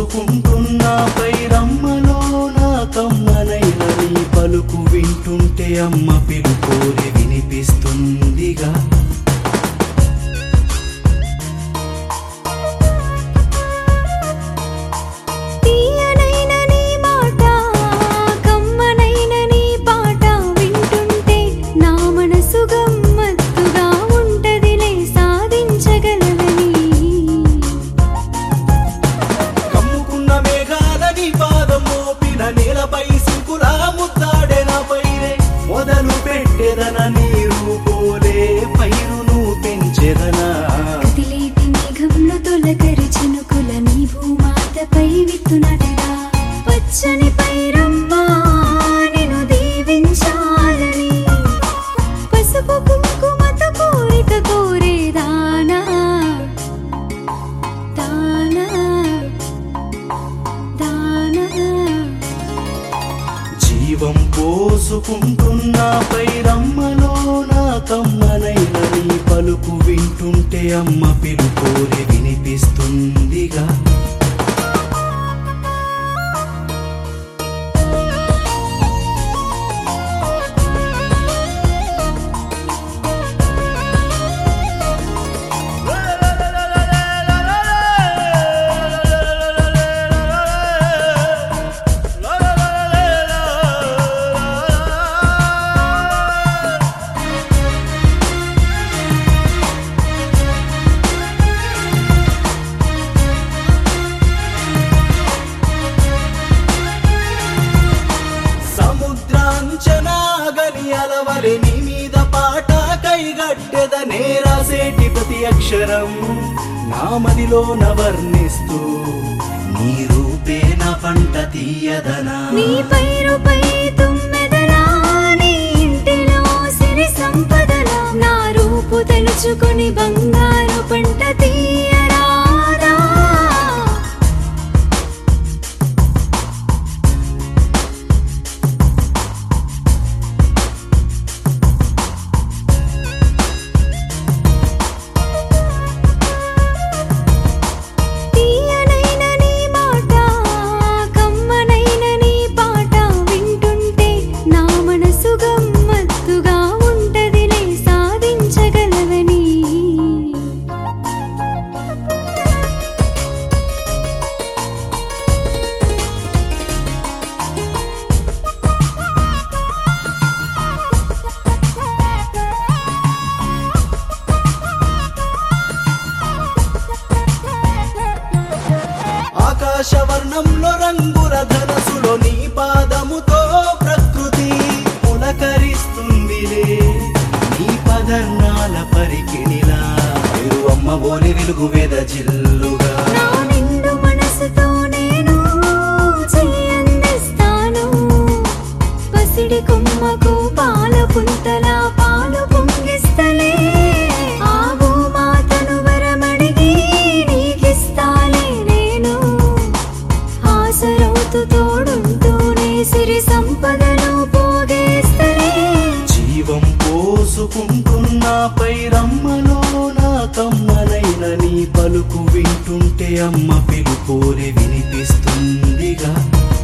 పోసుకుంటున్నాపై రమ్మలో నా కమ్మనైన నీ పలుకు వింటుంటే అమ్మ పిలుపోరి వినిపిస్తుందిగా తీయనైన నీ మాట కమ్మనైన నీ పాట వింటుంటే నా మనసు గమ్మత్తుగా ఉంటదిలే సాధించగలవని కమ్ముకున్న మేఘాలని పాదం మోపిన నేలపై సింకులా ముద్దాడెన పైరే మొదలు పెట్టెదన నీరు పోలే పైరును పెంచెదనా కదిలేటి మేఘంలో తొలకరి చినుకుల నీ భూమాతపై విత్తునటగా పచ్చని పైరమ్మా నిన్ను దీవించాలని పసుపు కుంకుమతో కోరిక కోరేదానా దానా దానా జీవం పోసుకుంటున్నాపై రమ్మలో నా కమ్మనైన నీ పలుకు వింటుంటే అమ్మ పిలుపోరి వినిపిస్తుందిగా సముద్రాంచనాగని అలవరి నీ మీద పాట కైగట్టెద నేరాసేటి ప్రతి అక్షరం నా మదిలోన వర్ణిస్తూ నీ రూపే నా పంట తీయదనా నీ పైరుపై తుమ్మెదలా నీ ఇంటిలో సిరి సంపదలా నా రూపు తెలుసుకొని బంగారు పంట తీయరాదా తీయనైన నీ మాట కమ్మనైన నీ పాట వింటుంటే నా మనసు గమ్మత్తుగా ఉంటదిలే సాధించగలవని ఆకాశవర్ణంలో రంగుల ధనసులో నీ పాదముతో ప్రకృతి పులకరిస్తుందిలే నీ పదర్నాల పరికిణిలా అమ్మ ఓలి వెలుగు వేద జిల్లుగా నా నిండు మనసుతో నేను చెయ్యందిస్తాను పసిడి కొమ్మకు పాల పుంతల పాలు పొంగిస్తలే ఆవు మాతను వరమడిగి నీకిస్తాలే నేను ఆసరవుతూ తోడుంటూనే సిరి సంపదను పోగేస్తలే జీవం పోసుకుంటున్నాపై రమ్మలో నా కమ్మనైన నీ పలుకు వింటుంటే అమ్మ పిలుపోరే వినిపిస్తుందిగా